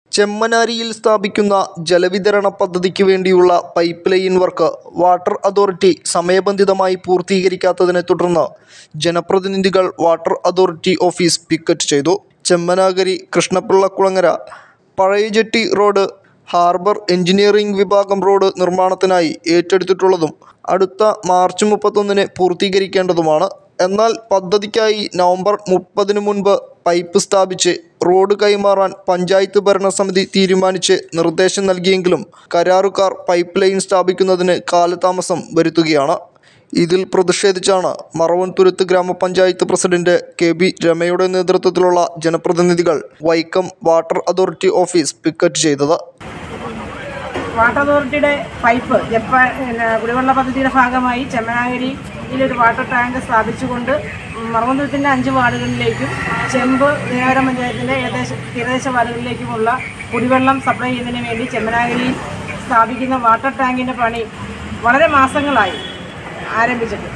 ചെമ്മനാരിയിൽ സ്ഥാപിക്കുന്ന ജലവിതരണ പദ്ധതിക്ക് വേണ്ടിയുള്ള pipe line work water authority സമയബന്ധിതമായി പൂർത്തീകരിക്കാത്തതിനെ തുടർന്ന് ജനപ്രതിനിധികൾ വാട്ടർ അതോറിറ്റി ഓഫീസ് പിക്കറ്റ് ചെയ്തു Chemmanagari Krishnapillakulangara Pazhayajetty road harbour engineering വിഭാഗം റോഡ് നിർമ്മാണത്തിനായി ഏറ്റെടുത്തിട്ടുള്ളതും അടുത്ത മാർച്ച് മുപ്പത്തൊന്നിന് പൂർത്തീകരിക്കേണ്ടതുമാണ് എന്നാൽ പദ്ധതിക്കായി നവംബർ മുപ്പതിന് മുൻപ് പൈപ്പ് സ്ഥാപിച്ച് റോഡ് കൈമാറാൻ പഞ്ചായത്ത് ഭരണസമിതി തീരുമാനിച്ച് നിർദ്ദേശം നൽകിയെങ്കിലും കരാറുകാർ പൈപ്പ് ലൈൻ സ്ഥാപിക്കുന്നതിന് കാലതാമസം വരുത്തുകയാണ് ഇതിൽ പ്രതിഷേധിച്ചാണ് മറവൻതുരുത്ത് ഗ്രാമപഞ്ചായത്ത് പ്രസിഡന്റ് കെ ബി രമയുടെ നേതൃത്വത്തിലുള്ള ജനപ്രതിനിധികൾ Vaikom water authority office picket ചെയ്തത് വാട്ടർ അതോറിറ്റിയുടെ പൈപ്പ് ജപ്പാൻ പിന്നെ കുടിവെള്ള പദ്ധതിയുടെ ഭാഗമായി ചെമ്മനാഗരിയിലൊരു വാട്ടർ ടാങ്ക് സ്ഥാപിച്ചുകൊണ്ട് മറവന്തപുരത്തിൻ്റെ അഞ്ച് വാർഡുകളിലേക്കും ചെമ്പ് ദേവരം പഞ്ചായത്തിൻ്റെ ഏകദേശം തീരദേശ വാർഡുകളിലേക്കുമുള്ള കുടിവെള്ളം സപ്ലൈ ചെയ്യുന്നതിന് വേണ്ടി ചെമ്മനാഗരിയിൽ സ്ഥാപിക്കുന്ന വാട്ടർ ടാങ്കിൻ്റെ പണി വളരെ മാസങ്ങളായി ആരംഭിച്ചിട്ട്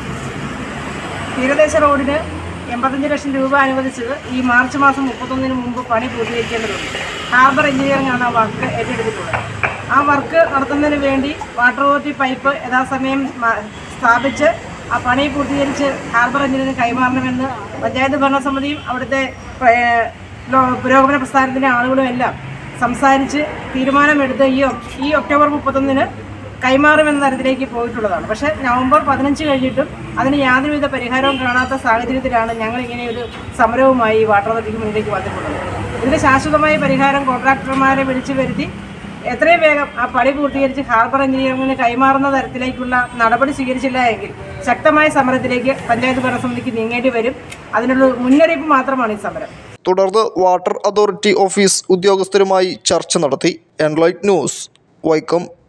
തീരദേശ റോഡിന് എൺപത്തഞ്ച് ലക്ഷം രൂപ അനുവദിച്ചത് ഈ മാർച്ച് മാസം മുപ്പത്തൊന്നിന് മുമ്പ് പണി പൂർത്തീകരിക്കേണ്ടതുണ്ട് ഹാർബർ എഞ്ചിനീയറിംഗ് ആണ് ആ വർക്ക് ഏറ്റെടുത്തിട്ടുള്ളത് ആ വർക്ക് നടത്തുന്നതിന് വേണ്ടി വാട്ടർ അതോറിറ്റി പൈപ്പ് യഥാസമയം മ- സ്ഥാപിച്ച് ആ പണി പൂർത്തീകരിച്ച് ഹാർബർ എഞ്ചിനീയറിംഗ് കൈമാറണമെന്ന് പഞ്ചായത്ത് ഭരണസമിതിയും അവിടുത്തെ ഏഹ്, ലോ- പുരോഗമന പ്രസ്ഥാനത്തിൻ്റെ ആളുകളും എല്ലാം സംസാരിച്ച് തീരുമാനമെടുത്ത് ഈ ഒക്- ഈ ഒക്ടോബർ മുപ്പത്തൊന്നിന് കൈമാറുമെന്ന തരത്തിലേക്ക് പോയിട്ടുള്ളതാണ് പക്ഷേ നവംബർ പതിനഞ്ച് കഴിഞ്ഞിട്ടും അതിന് യാതൊരുവിധ പരിഹാരവും കാണാത്ത സാഹചര്യത്തിലാണ് ഞങ്ങൾ ഇങ്ങനെ ഒരു സമരവുമായി ഈ വാട്ടർ അതോറിറ്റിക്ക് മുന്നിലേക്ക് വന്നിട്ടുള്ളത് ഇതിന് ശാശ്വതമായ പരിഹാരം കോൺട്രാക്ടർമാരെ വിളിച്ചു വരുത്തി എത്രയും വേഗം ആ പണി പൂർത്തീകരിച്ച് ഹാർബർ എഞ്ചിനീയറിംഗിന് കൈമാറുന്ന തരത്തിലേക്കുള്ള നടപടി സ്വീകരിച്ചില്ല എങ്കിൽ ശക്തമായ സമരത്തിലേക്ക് പഞ്ചായത്ത് ഭരണസമിതിക്ക് നീങ്ങേണ്ടി വരും അതിനുള്ള മുന്നറിയിപ്പ് മാത്രമാണ് ഈ സമരം തുടർന്ന് വാട്ടർ അതോറിറ്റി ഓഫീസ് ഉദ്യോഗസ്ഥരുമായി ചർച്ച നടത്തി എൻലൈറ്റ് ന്യൂസ് വൈക്കം